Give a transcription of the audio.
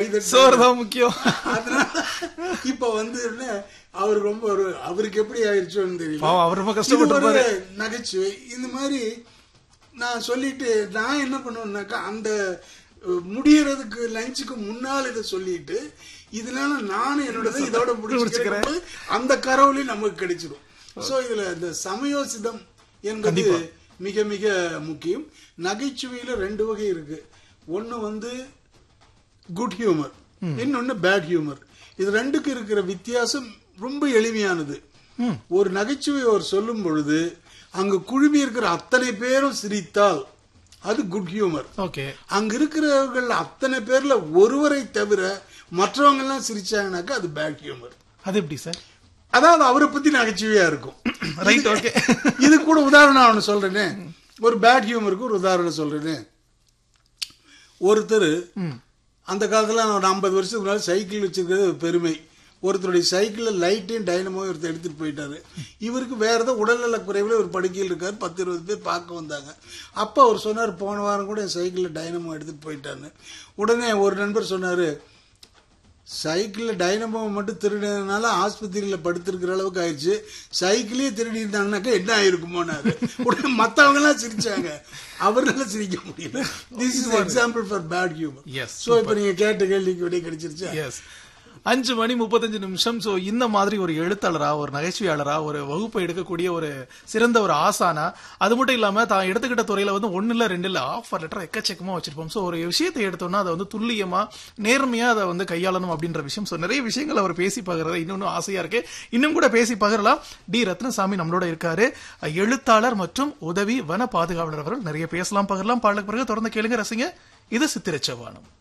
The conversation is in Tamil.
தட்டு சோறு தான் முக்கியம் அதனால இப்ப வந்து என்ன அவர் ரொம்ப ஒரு அவருக்கு எப்படி ஆயிடுச்சோன்னு தெரியல பாவம், அவர் ரொம்ப இது கஷ்டப்பட்டிருப்பாரு. ஒரு நகைச்சுவை இந்த மாதிரி நான் சொல்லிட்டு நான் என்ன பண்ணுவேன்னாக்கா அந்த அஹ், முடியறதுக்கு லஞ்சுக்கு முன்னால் இதை சொல்லிட்டு இதனால நானும் என்னோட இதோட முடிச்சுக்கிறேன் அந்த கரவுலி நமக்கு கிடைச்சிடும் சோ இதுல இந்த சமயோசிதம் என்பது மிக மிக முக்கியம் நகைச்சுவையில ரெண்டு வகை இருக்கு ஒன்னு வந்து குட் ஹியூமர் இன்னொன்னு பேட் ஹியூமர் இது ரெண்டுக்கு இருக்கிற வித்தியாசம் ரொம்ப எளிமையானது ஒரு நகைச்சுவை அவர் சொல்லும் பொழுது அங்கு குழுமி இருக்கிற அத்தனை பேரும் சிரித்தால் அது குட் ஹியூமர் ஓகே அங்க இருக்கிறவர்கள் அத்தனை பேர்ல ஒருவரை தவிர மற்றவங்க எல்லாம் சிரிச்சாங்கனாக்கா அது பேட் ஹியூமர் அது எப்படி சார் அதாவது அவரை பத்தி நகைச்சுவையா இருக்கும் ரைட் ஓகே இது கூட உதாரணம் ஒன்று சொல்றேனே ஒரு பேட் ஹியூமருக்கு ஒரு உதாரணம் சொல்றேனே ஒருத்தர் அந்த காலத்துல ஒரு ஐம்பது வருஷத்துக்கு முன்னாடி சைக்கிள் வச்சிருக்கிறது ஒரு பெருமை ஒருத்தருடைய சைக்கிளில் லைட்டையும் டைனமோ ஒருத்தர் எடுத்துட்டு போயிட்டாரு இவருக்கு வேற ஏதோ உடல்நல குறைவில் ஒரு படுக்கையில் இருக்காரு பத்து இருபது பேர் பார்க்க வந்தாங்க அப்போ அவர் சொன்னார் போன வாரம் கூட என் சைக்கிளில் டைனமோ எடுத்துட்டு போயிட்டாருன்னு உடனே ஒரு நண்பர் சொன்னாரு சைக்கிளில் டைனமோ மட்டும் திருடினதுனால ஆஸ்பத்திரியில் படுத்திருக்கிற அளவுக்கு ஆயிடுச்சு சைக்கிளே திருடி இருந்தாங்கனாக்கா என்ன ஆயிருக்குமோனாரு உடனே மத்தவங்க எல்லாம் சிரிச்சாங்க அவர்னால சிரிக்க முடியல this is example for bad humour Yes, so இப்போ நீங்க கேட்ட கேள்விக்கு விடை கிடைச்சிருச்சா எஸ் அஞ்சு மணி முப்பத்தஞ்சு நிமிஷம் சோ இந்த மாதிரி ஒரு எழுத்தாளரா ஒரு நகைச்சுவையாளரா ஒரு வகுப்பை எடுக்கக்கூடிய ஒரு சிறந்த ஒரு ஆசானா அது மட்டும் இல்லாம தான் எடுத்துக்கிட்ட துறையில வந்து ஒன்னு இல்ல ரெண்டு இல்ல ஆஃபர் லெட்டர் எக்கச்சக்கமா வச்சிருப்போம் சோ ஒரு விஷயத்தை எடுத்தோம்னா அதை வந்து துல்லியமா நேர்மையா அதை வந்து கையாளணும் அப்படின்ற விஷயம் சோ நிறைய விஷயங்கள் அவர் பேசி பகிர்றது இன்னொன்னு ஆசையா இருக்கு இன்னும் கூட பேசி பகிரலாம் டி ரத்னசாமி நம்மளோட இருக்காரு எழுத்தாளர் மற்றும் உதவி வன பாதுகாவலர் அவர்கள் நிறைய பேசலாம் பகிரலாம் பாடலுக்கு பிறகு தொடர்ந்து கேளுங்க ரசிங்க இது சித்திரச்சவானம்